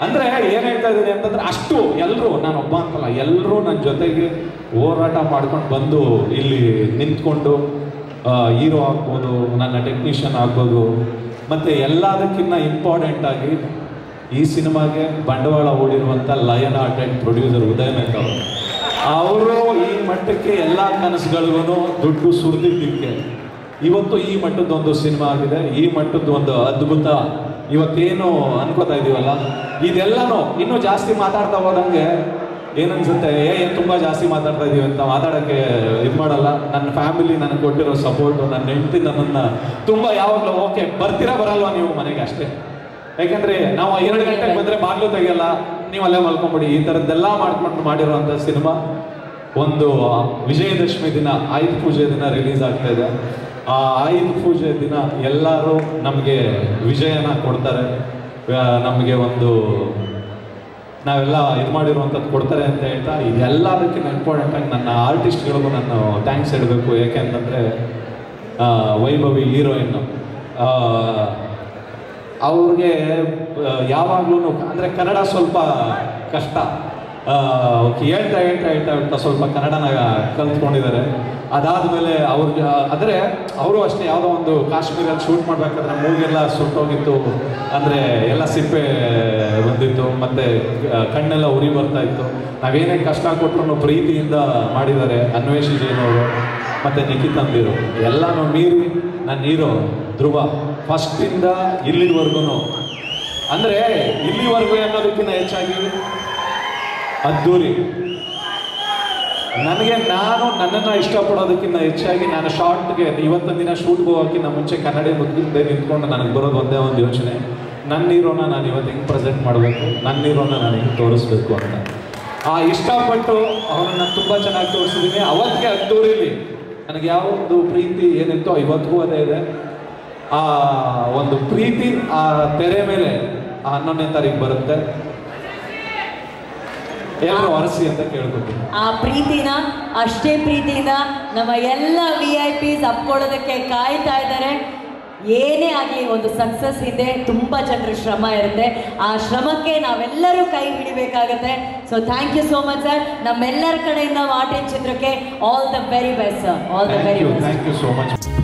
ಅಂದ್ರೆ ಏನ್ ಹೇಳ್ತಾ ಇದ್ದೀನಿ ಅಂತಂದ್ರೆ ಅಷ್ಟು ಎಲ್ಲರೂ ನಾನು ಒಬ್ಬ ಅಂತಲ್ಲ ಎಲ್ಲರೂ ನನ್ನ ಜೊತೆಗೆ ಹೋರಾಟ ಮಾಡ್ಕೊಂಡು ಬಂದು ಇಲ್ಲಿ ನಿಂತ್ಕೊಂಡು ಹೀರೋ ಆಗ್ಬೋದು ನನ್ನ ಟೆಕ್ನಿಷಿಯನ್ ಆಗ್ಬೋದು ಮತ್ತೆ ಎಲ್ಲದಕ್ಕಿಂತ ಇಂಪಾರ್ಟೆಂಟ್ ಆಗಿ ಈ ಸಿನಿಮಾಗೆ ಬಂಡವಾಳ ಹೂಡಿರುವಂಥ lion art and producer Uday Mehta ಅವರು ಅವರು ಈ ಮಟ್ಟಕ್ಕೆ ಎಲ್ಲ ಕನಸುಗಳಿಗೂ ದುಡ್ಡು ಸುರಿದಿದ್ದಕ್ಕೆ ಇವತ್ತು ಈ ಮಟ್ಟದ ಒಂದು ಸಿನಿಮಾ ಆಗಿದೆ ಈ ಮಟ್ಟದ ಒಂದು ಅದ್ಭುತ ಇವತ್ತೇನು ಅನ್ಕೋತಾ ಇದೀವಲ್ಲ ಇದೆಲ್ಲನೂ ಇನ್ನೂ ಜಾಸ್ತಿ ಮಾತಾಡ್ತಾ ಹೋದಂಗೆ ಏನನ್ಸುತ್ತೆ ಏ ಏನ್ ತುಂಬಾ ಜಾಸ್ತಿ ಮಾತಾಡ್ತಾ ಇದೀವಿ ಅಂತ ಮಾತಾಡಕ್ಕೆ ಇದು ಮಾಡಲ್ಲ ನನ್ನ ಫ್ಯಾಮಿಲಿ ನನಗೆ ಕೊಟ್ಟಿರೋ ಸಪೋರ್ಟು ನನ್ನ ಹೆಂಡತಿ ನನ್ನನ್ನ ತುಂಬಾ ಯಾವಾಗಲೂ ಓಕೆ ಬರ್ತೀರಾ ಬರಲ್ವಾ ನೀವು ಮನೆಗೆ ಅಷ್ಟೇ ಯಾಕಂದ್ರೆ ನಾವು ಎರಡು ಗಂಟೆಗೆ ಬಂದ್ರೆ ಬಾಗ್ಲು ತೆಗಿಯಲ್ಲ ನೀವು ಅಲ್ಲೇ ಮಲ್ಕೊಂಬಿಡಿ ಈ ಥರದ್ದೆಲ್ಲ ಮಾಡ್ಕೊಂಡು ಮಾಡಿರುವಂಥ ಸಿನಿಮಾ ಒಂದು ವಿಜಯದಶಮಿ ದಿನ ಆಯುಧ ಪೂಜೆ ದಿನ ರಿಲೀಸ್ ಆಗ್ತಾ ಇದೆ ಆ ಆಯುಧ ಪೂಜೆ ದಿನ ಎಲ್ಲರೂ ನಮಗೆ ವಿಜಯನ ಕೊಡ್ತಾರೆ ಆ, ನಮಗೆ ಒಂದು ನಾವೆಲ್ಲ ಇದು ಮಾಡಿರುವಂಥದ್ದು ಕೊಡ್ತಾರೆ ಅಂತ ಹೇಳ್ತಾ ಇದೆಲ್ಲದಕ್ಕಿಂತ ಇಂಪಾರ್ಟೆಂಟ್ ಆಗಿ ನನ್ನ ಆರ್ಟಿಸ್ಟ್ಗಳಿಗೂ ನಾನು ಥ್ಯಾಂಕ್ಸ್ ಹೇಳಬೇಕು ಯಾಕೆಂತಂದರೆ ವೈಭವಿ ಹೀರೋಯಿನ್ನು ಅವ್ರಿಗೆ ಯಾವಾಗಲೂ ಅಂದರೆ ಕನ್ನಡ ಸ್ವಲ್ಪ ಕಷ್ಟ ಆ, ಹೇಳ್ತಾ ಹೇಳ್ತಾ ಹೇಳ್ತಾ ಹೇಳ್ತಾ ಸ್ವಲ್ಪ ಕನ್ನಡನ ಕಲ್ತ್ಕೊಂಡಿದ್ದಾರೆ ಅದಾದಮೇಲೆ ಅವ್ರಿಗೆ ಅಂದರೆ ಅವರು ಅಷ್ಟೇ ಯಾವುದೋ ಒಂದು ಕಾಶ್ಮೀರಲ್ಲಿ ಶೂಟ್ ಮಾಡಬೇಕಾದ್ರೆ ಮೂಗೆಲ್ಲ ಸುಟ್ಟೋಗಿತ್ತು ಅಂದರೆ ಎಲ್ಲ ಸಿಪ್ಪೆ ಬಂದಿತ್ತು ಮತ್ತು ಕಣ್ಣೆಲ್ಲ ಉರಿ ಬರ್ತಾ ಇತ್ತು ನಾವೇನೇ ಕಷ್ಟ ಕೊಟ್ಟರು ಪ್ರೀತಿಯಿಂದ ಮಾಡಿದ್ದಾರೆ ಅನ್ವೇಷಿ ಜೈನ್ ಅವರು ಮತ್ತು ನಿಖಿತ್ ಅಂದಿರು ಎಲ್ಲನೂ ಮೀರಿ ನನ್ನ ಹೀರೋ ಧ್ರುವ ಫಸ್ಟಿಂದ ಇಲ್ಲಿವರೆಗೂ ಅಂದರೆ ಇಲ್ಲಿವರೆಗೂ ಅನ್ನೋದಕ್ಕಿಂತ ಹೆಚ್ಚಾಗಿ ಅದ್ದೂರಿ ನನಗೆ ನಾನು ನನ್ನನ್ನು ಇಷ್ಟಪಡೋದಕ್ಕಿಂತ ಹೆಚ್ಚಾಗಿ ನಾನು ಶಾರ್ಟ್ಗೆ ಇವತ್ತಿನ ದಿನ ಶೂಟ್ಗೆ ಹೋಗೋಕ್ಕಿಂತ ಮುಂಚೆ ಕನ್ನಡ ಮುಂದೆ ನಿಂತ್ಕೊಂಡು ನನಗೆ ಬರೋದು ಒಂದೇ ಒಂದು ಯೋಚನೆ ನನ್ನ ಹೀರೋನ ನಾನು ಇವತ್ತು ಹೆಂಗೆ ಪ್ರೆಸೆಂಟ್ ಮಾಡಬೇಕು ನನ್ನ ಹೀರೋನ ನಾನು ಹೆಂಗೆ ತೋರಿಸ್ಬೇಕು ಅಂತ ಆ ಇಷ್ಟಪಟ್ಟು ಅವನನ್ನು ತುಂಬ ಚೆನ್ನಾಗಿ ತೋರಿಸಿದ್ದೀನಿ ಅವತ್ತಿಗೆ ಅದ್ದೂರಿಲಿ ನನಗೆ ಯಾವ ಒಂದು ಪ್ರೀತಿ ಏನಿತ್ತೋ ಇವತ್ತಿಗೂ ಅದೇ ಇದೆ ಆ ಒಂದು ಪ್ರೀತಿ ಆ ತೆರೆ ಮೇಲೆ ಆ ಹನ್ನೊಂದನೇ ತಾರೀಕು ಬರುತ್ತೆ ಎಲ್ಲರೂ ಅರಸಿ ಅಂತ ಕೇಳ್ಕೊತೀನಿ ಆ ಪ್ರೀತಿನ ಅಷ್ಟೇ ಪ್ರೀತಿಯಿಂದ ನಮ್ಮ ಎಲ್ಲ ವಿ ಐ ಪಿಸ್ ಅಪ್ಕೊಳ್ಳೋದಕ್ಕೆ ಕಾಯ್ತಾ ಇದ್ದಾರೆ ಏನೇ ಆಗಲಿ ಒಂದು ಸಕ್ಸಸ್ ಇದೆ ತುಂಬ ಜನರ ಶ್ರಮ ಇರುತ್ತೆ ಆ ಶ್ರಮಕ್ಕೆ ನಾವೆಲ್ಲರೂ ಕೈ ಹಿಡಿಬೇಕಾಗತ್ತೆ so thank you so much sir ನಮ್ಮೆಲ್ಲರ ಕಡೆಯಿಂದ ಮಾರ್ಟಿನ್ ಚಿತ್ರಕ್ಕೆ all the very best sir all the thank very you best thank you so much